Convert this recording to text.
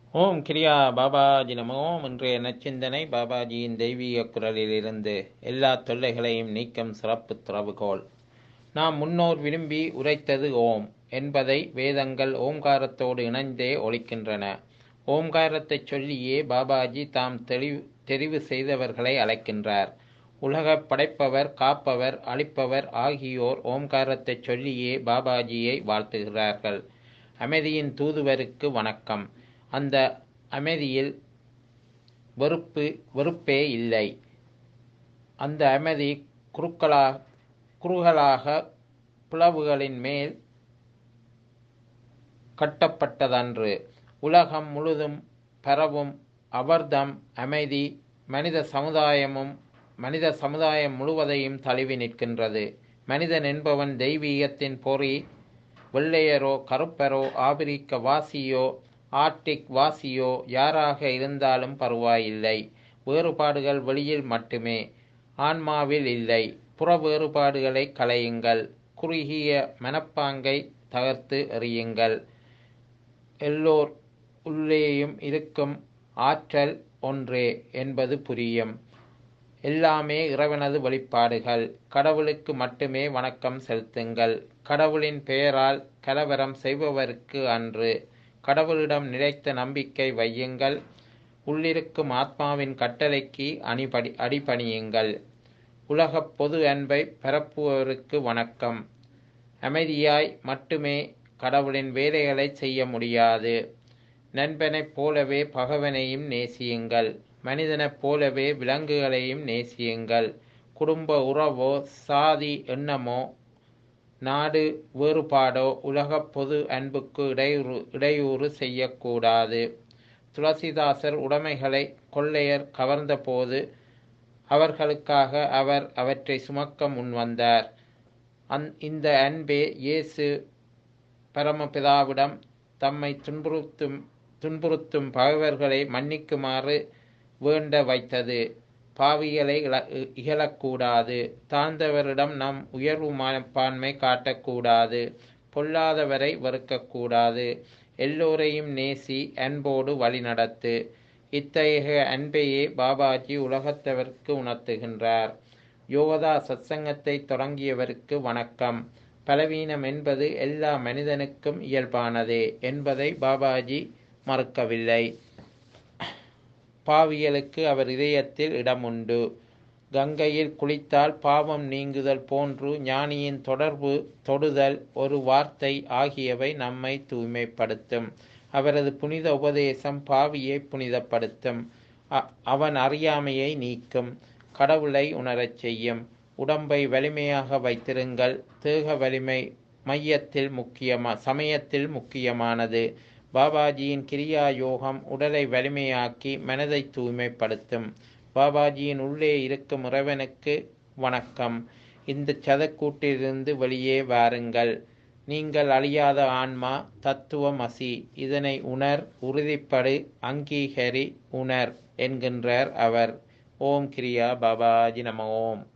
ஓம் கிரியா பாபாஜி நம ஓம் இன்றைய நச்சிந்தனை பாபாஜியின் தெய்வீக குரலிலிருந்து எல்லா தொல்லைகளையும் நீக்கும் சிறப்பு திறவுகோல் நாம் முன்னோர் விரும்பி உரைத்தது ஓம் என்பதை வேதங்கள் ஓம்காரத்தோடு இணைந்தே ஒழிக்கின்றன ஓம்காரத்தைச் சொல்லியே பாபாஜி தாம் தெளிவு தெரிவு செய்தவர்களை அழைக்கின்றார் உலகப் படைப்பவர் காப்பவர் அழிப்பவர் ஆகியோர் ஓம்காரத்தைச் சொல்லியே பாபாஜியை வாழ்த்துகிறார்கள் அமைதியின் தூதுவருக்கு வணக்கம் அந்த அமைதியில் வெறுப்பு வெறுப்பே இல்லை அந்த அமைதி குறுக்களா குறுகலாக பிளவுகளின் மேல் கட்டப்பட்டதன்று உலகம் முழுதும் பரவும் அபர்தம் அமைதி மனித சமுதாயமும் மனித சமுதாயம் முழுவதையும் தழுவி நிற்கின்றது மனிதன் என்பவன் தெய்வீகத்தின் பொறி வெள்ளையரோ கருப்பரோ ஆபிரிக்க வாசியோ ஆர்டிக் வாசியோ யாராக இருந்தாலும் பரவாயில்லை வேறுபாடுகள் வெளியில் மட்டுமே ஆன்மாவில் இல்லை புற வேறுபாடுகளை களையுங்கள் குறுகிய மனப்பாங்கை தகர்த்து எறியுங்கள் எல்லோர் உள்ளேயும் இருக்கும் ஆற்றல் ஒன்றே என்பது புரியும் எல்லாமே இறைவனது வெளிப்பாடுகள் கடவுளுக்கு மட்டுமே வணக்கம் செலுத்துங்கள் கடவுளின் பெயரால் கலவரம் செய்பவருக்கு அன்று கடவுளிடம் நிலைத்த நம்பிக்கை வையுங்கள் உள்ளிருக்கும் ஆத்மாவின் கட்டளைக்கு அணிபடி அடிபணியுங்கள் உலகப் பொது அன்பை பரப்புவருக்கு வணக்கம் அமைதியாய் மட்டுமே கடவுளின் வேலைகளை செய்ய முடியாது நண்பனைப் போலவே பகவனையும் நேசியுங்கள் மனிதனைப் போலவே விலங்குகளையும் நேசியுங்கள் குடும்ப உறவோ சாதி எண்ணமோ நாடு வேறுபாடோ உலகப் பொது அன்புக்கு இடையூறு இடையூறு செய்யக்கூடாது துளசிதாசர் உடைமைகளை கொள்ளையர் கவர்ந்தபோது அவர்களுக்காக அவர் அவற்றை சுமக்க முன்வந்தார் அந் இந்த அன்பே இயேசு பரமபிதாவிடம் தம்மை துன்புறுத்தும் துன்புறுத்தும் பகைவர்களை மன்னிக்குமாறு வேண்ட வைத்தது பாவிகளை இகழக்கூடாது தாழ்ந்தவரிடம் நம் உயர்வு மனப்பான்மை காட்டக்கூடாது பொல்லாதவரை வெறுக்கக்கூடாது எல்லோரையும் நேசி அன்போடு வழிநடத்து இத்தகைய அன்பையே பாபாஜி உலகத்தவருக்கு உணர்த்துகின்றார் யோகதா சத்சங்கத்தை தொடங்கியவருக்கு வணக்கம் பலவீனம் என்பது எல்லா மனிதனுக்கும் இயல்பானதே என்பதை பாபாஜி மறுக்கவில்லை பாவியலுக்கு அவர் இதயத்தில் இடம் உண்டு கங்கையில் குளித்தால் பாவம் நீங்குதல் போன்று ஞானியின் தொடர்பு தொடுதல் ஒரு வார்த்தை ஆகியவை நம்மை தூய்மைப்படுத்தும் அவரது புனித உபதேசம் பாவியை புனிதப்படுத்தும் அவன் அறியாமையை நீக்கும் கடவுளை உணரச் செய்யும் உடம்பை வலிமையாக வைத்திருங்கள் தேக வலிமை மையத்தில் முக்கியமா சமயத்தில் முக்கியமானது பாபாஜியின் கிரியா யோகம் உடலை வலிமையாக்கி மனதை தூய்மைப்படுத்தும் பாபாஜியின் உள்ளே இருக்கும் இறைவனுக்கு வணக்கம் இந்த சதக்கூட்டிலிருந்து வெளியே வாருங்கள் நீங்கள் அழியாத ஆன்மா தத்துவம் அசி இதனை உணர் உறுதிப்படு அங்கீகரி உணர் என்கின்றார் அவர் ஓம் கிரியா பாபாஜி நம ஓம்